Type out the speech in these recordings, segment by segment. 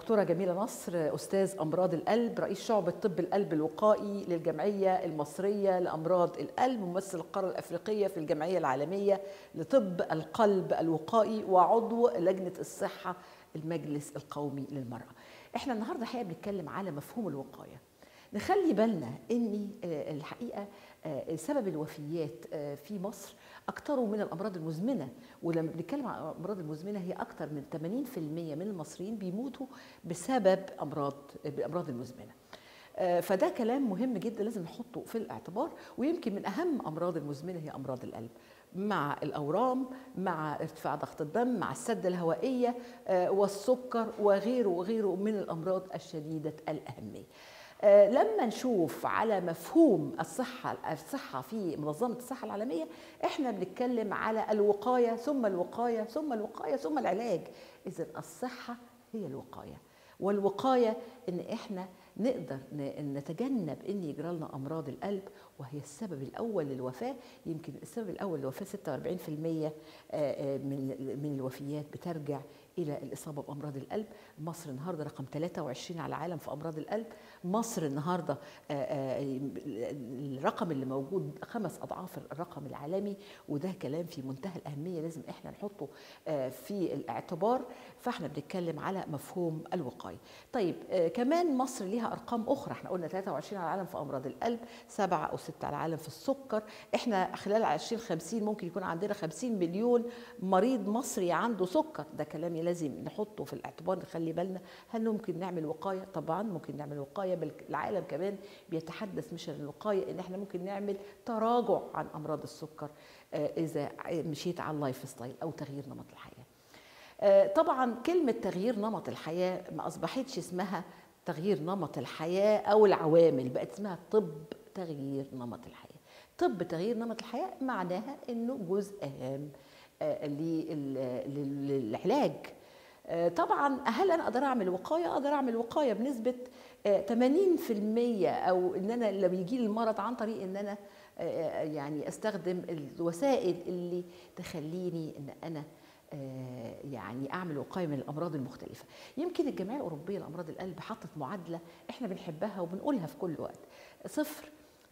دكتورة جميلة نصر أستاذ أمراض القلب رئيس شعبة طب القلب الوقائي للجمعية المصرية لأمراض القلب ممثل القارة الأفريقية في الجمعية العالمية لطب القلب الوقائي وعضو لجنة الصحة المجلس القومي للمرأة احنا النهاردة الحقيقة بنتكلم على مفهوم الوقاية نخلي بالنا ان الحقيقه سبب الوفيات في مصر اكثر من الامراض المزمنه ولما بنتكلم عن الامراض المزمنه هي اكثر من 80% من المصريين بيموتوا بسبب امراض الامراض المزمنه فده كلام مهم جدا لازم نحطه في الاعتبار ويمكن من اهم امراض المزمنه هي امراض القلب مع الاورام مع ارتفاع ضغط الدم مع السده الهوائيه والسكر وغيره وغيره من الامراض الشديده الاهميه لما نشوف على مفهوم الصحة الصحة في منظمة الصحة العالمية احنا بنتكلم على الوقاية ثم الوقاية ثم الوقاية ثم العلاج إذا الصحة هي الوقاية والوقاية إن احنا نقدر نتجنب ان يجرى لنا امراض القلب وهي السبب الاول للوفاه يمكن السبب الاول للوفاه 46% من من الوفيات بترجع الى الاصابه بامراض القلب مصر النهارده رقم 23 على العالم في امراض القلب مصر النهارده الرقم اللي موجود خمس اضعاف الرقم العالمي وده كلام في منتهى الاهميه لازم احنا نحطه في الاعتبار فاحنا بنتكلم على مفهوم الوقايه طيب كمان مصر ليها ارقام اخرى احنا قلنا 23 على العالم في امراض القلب سبعة او ستة على العالم في السكر احنا خلال 2050 ممكن يكون عندنا 50 مليون مريض مصري عنده سكر ده كلام لازم نحطه في الاعتبار نخلي بالنا هل ممكن نعمل وقايه طبعا ممكن نعمل وقايه بل العالم كمان بيتحدث مش عن الوقايه ان احنا ممكن نعمل تراجع عن امراض السكر اذا مشيت على اللايف ستايل او تغيير نمط الحياه طبعا كلمه تغيير نمط الحياه ما اصبحتش اسمها تغيير نمط الحياه او العوامل بقت اسمها طب تغيير نمط الحياه طب تغيير نمط الحياه معناها انه جزء هام للعلاج طبعا هل انا اقدر اعمل وقايه اقدر اعمل وقايه بنسبه 80% او ان انا لما يجي لي المرض عن طريق ان انا يعني استخدم الوسائل اللي تخليني ان انا يعني اعمل وقايه من الامراض المختلفه يمكن الجمعيه الاوروبيه لامراض القلب حطت معادله احنا بنحبها وبنقولها في كل وقت صفر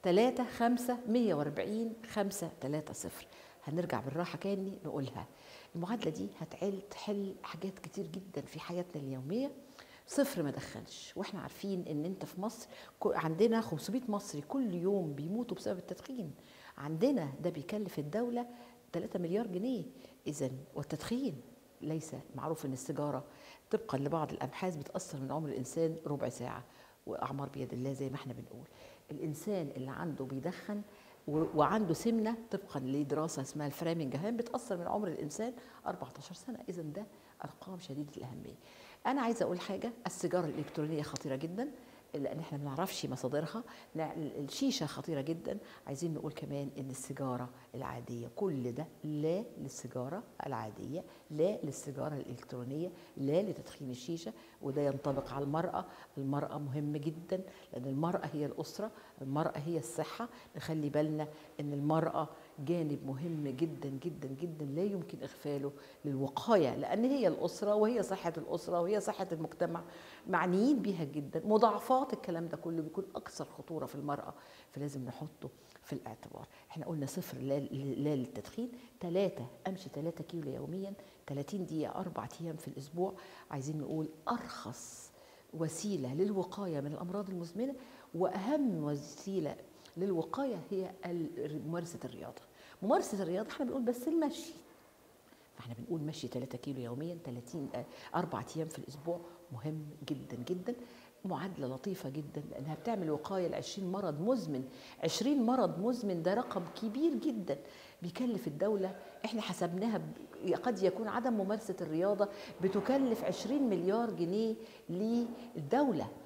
3 5 140 5 3 0 هنرجع بالراحه كاني نقولها المعادله دي هتعل تحل حاجات كتير جدا في حياتنا اليوميه صفر ما دخنش واحنا عارفين ان انت في مصر عندنا 500 مصري كل يوم بيموتوا بسبب التدخين عندنا ده بيكلف الدوله 3 مليار جنيه اذا والتدخين ليس معروف ان السيجاره طبقا لبعض الابحاث بتاثر من عمر الانسان ربع ساعه واعمار بيد الله زي ما احنا بنقول الانسان اللي عنده بيدخن وعنده سمنه طبقا لدراسه اسمها الفرامنجهام بتاثر من عمر الانسان 14 سنه اذا ده ارقام شديده الاهميه انا عايزه اقول حاجه السيجاره الالكترونيه خطيره جدا لان احنا ما نعرفش مصادرها الشيشه خطيره جدا عايزين نقول كمان ان السيجاره العاديه كل ده لا للسيجاره العاديه لا للسيجاره الالكترونيه لا لتدخين الشيشه وده ينطبق على المراه المراه مهم جدا لان المراه هي الاسره المراه هي الصحه نخلي بالنا ان المراه جانب مهم جدا جدا جدا لا يمكن اغفاله للوقايه لان هي الاسره وهي صحه الاسره وهي صحه المجتمع معنيين بيها جدا مضاعفات الكلام ده كله بيكون اكثر خطوره في المراه فلازم نحطه في الاعتبار احنا قلنا صفر لا, لا للتدخين ثلاثة امشي 3 كيلو يوميا 30 دقيقه اربع ايام في الاسبوع عايزين نقول ارخص وسيله للوقايه من الامراض المزمنه واهم وسيله للوقايه هي ممارسه الرياضه ممارسه الرياضه احنا بنقول بس المشي فاحنا بنقول مشي 3 كيلو يوميا 30 اربع ايام في الاسبوع مهم جدا جدا معادله لطيفه جدا لانها بتعمل وقايه ل 20 مرض مزمن 20 مرض مزمن ده رقم كبير جدا بيكلف الدوله احنا حسبناها قد يكون عدم ممارسه الرياضه بتكلف 20 مليار جنيه للدوله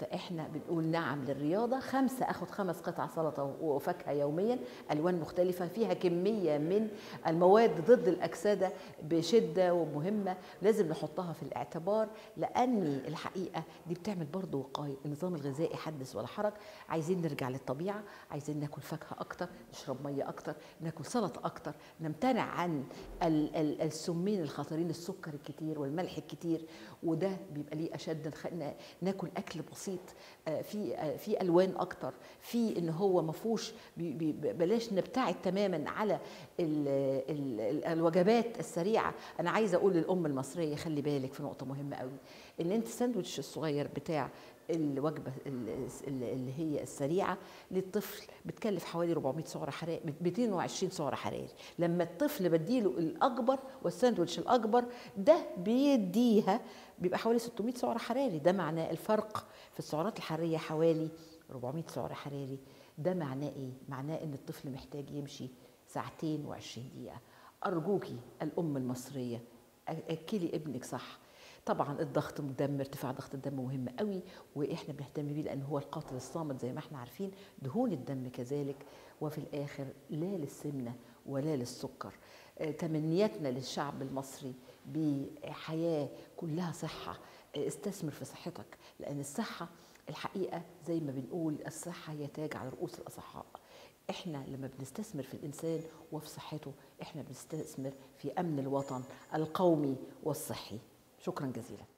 فاحنا بنقول نعم للرياضه خمسه اخد خمس قطع سلطه وفاكهه يوميا الوان مختلفه فيها كميه من المواد ضد الاكسده بشده ومهمه لازم نحطها في الاعتبار لاني الحقيقه دي بتعمل برضه وقايه النظام الغذائي حدث ولا حرج عايزين نرجع للطبيعه عايزين ناكل فاكهه اكتر نشرب ميه اكتر ناكل سلطه اكتر نمتنع عن ال- ال- السمين الخطيرين السكر الكتير والملح الكتير وده بيبقى ليه اشد نخ- ن- ناكل اكل بسيط آه، في آه، في الوان اكتر في ان هو ما فيهوش بي- بي- بلاش نبتعد تماما على ال ال ال الوجبات السريعه انا عايزه اقول للام المصريه خلي بالك في نقطه مهمه قوي ان انت الساندوتش الصغير بتاع الوجبه ال- ال- اللي هي السريعه للطفل بتكلف حوالي 400 سعر حراري 220 سعر حراري لما الطفل بديله الاكبر والساندوتش الاكبر ده بيديها بيبقى حوالي 600 سعر حراري ده معناه الفرق في السعرات الحراريه حوالي 400 سعر حراري ده معناه ايه معناه ان الطفل محتاج يمشي ساعتين و20 دقيقه ارجوكي الام المصريه اكلي ابنك صح طبعا الضغط الدم ارتفاع ضغط الدم مهم قوي واحنا بنهتم بيه لان هو القاتل الصامت زي ما احنا عارفين دهون الدم كذلك وفي الاخر لا للسمنه ولا للسكر آه، تمنياتنا للشعب المصري بحياه كلها صحه آه، استثمر في صحتك لان الصحه الحقيقه زي ما بنقول الصحه هي تاج على رؤوس الاصحاء احنا لما بنستثمر في الانسان وفي صحته احنا بنستثمر في امن الوطن القومي والصحي شكرا جزيلا